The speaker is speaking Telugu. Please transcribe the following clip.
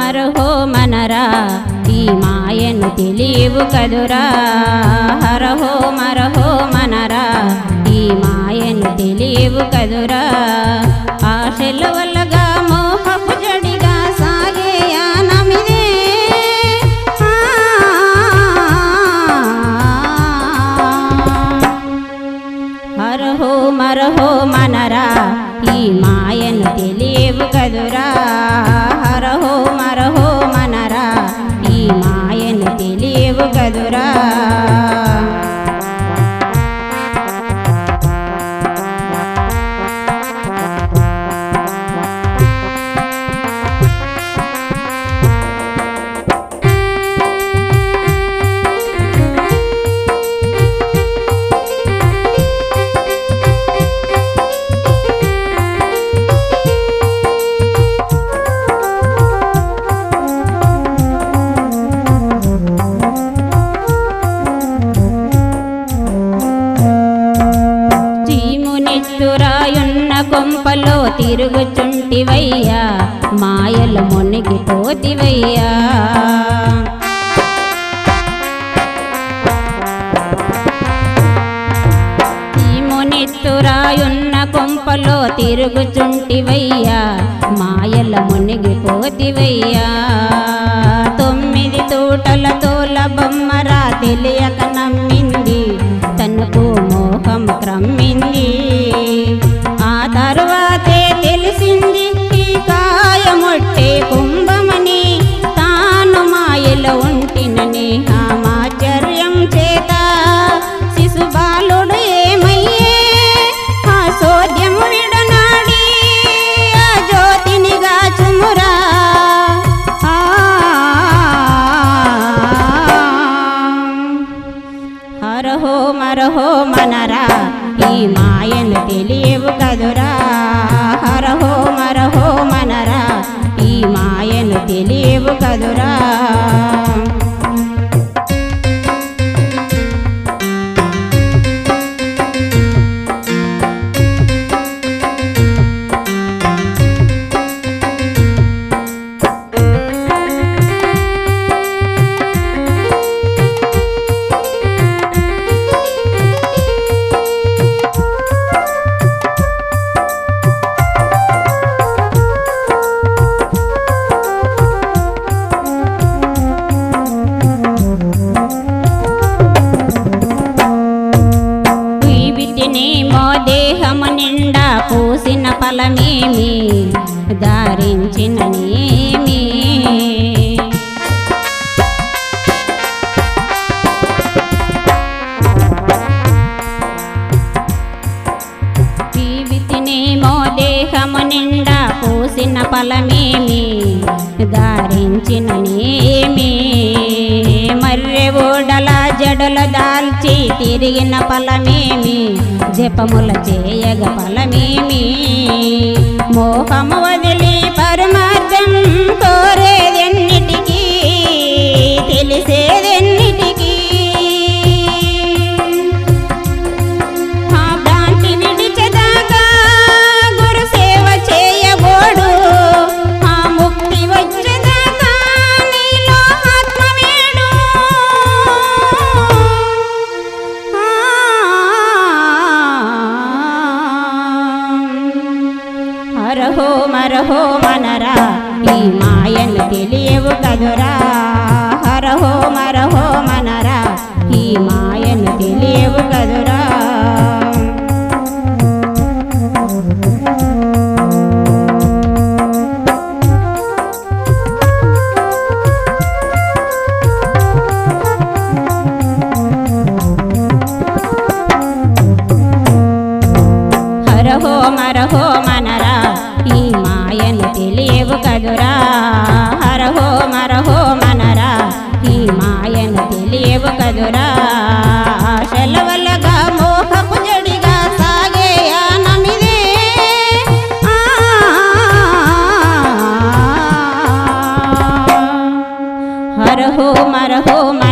మరహో మనరా ఈ మాయను తెలియవు కదురా హరహో మరహో మనరా ఈ మాయను తెలియవు కదురా ఆశల వల్లగా మోహపు జడిగా సాగే యానమిదే హరహో మరహో మనరా ఈ మాయను తెలియవు కదురా హరహో మరహో మనరా ఈ మాయను తెలియవు కదురా చీమునెత్తురాయున్న కొంపలో తిరుగుచుంటివయ్యా మాయలు మునిగిపోతివయ్యా చీమునెత్తురాయున్న కొంపలో తిరుగుచుంటివయ్యా మాయల మునిగిపోతివయ్యా తొమ్మిది తోటల తోల బొమ్మరా తెలియక నమ్మింది తనకు మోహం క్రమ్మింది ఆ తరువాతే తెలిసింది ఈ కాయమొట్టే కుంభమని తాను మాయలో ఉంటినని ఆమాచర్యం చేత శిశుబాలుడు ఏమయ్యే ఆ సోద్యము విడనాడి ఆ జ్యోతినిగా చుమురా ఆ హరహో మరహో మనరా ఈ మాయను తెలియవు కదురా హరహో మరహో మనరా ఈ మాయను తెలియవు కదురా వీటినేమో దేహము నిండా పూసిన ఫలమేమి ధారించిననేమి జీవితినేమో దేహము నిండా పూసిన ఫలమేమి ధారించిననేమి మర్రె ఓడల జడల దాల్చి తిరిగిన ఫలమేమి జపముల చేయగ ఫలమేమి మోహము వదిలి పరమార్థం కోరేదెన్నిటికీ తెలిసేదెన్నిటికీ ఆ భ్రాంతి విడిచెదాకా గురు సేవ చేయబోడు ఆ ముక్తి వచ్చేదాకా నీలో ఆత్మ వేడు హరహో మరహో మనరా ఈ మాయను తెలియవు కదురా హరహో మరహో మనరా ఈ మాయను తెలియవు కదురా హరహో మరహో మనరా ఈ మాయను తెలియవు కదురా హరహో మరహో మనరా ఈ మాయను తెలియవు కదురా సెలవలగా మోహపు జడిగా సాగే యానమిదే ఆ హరహో మరహో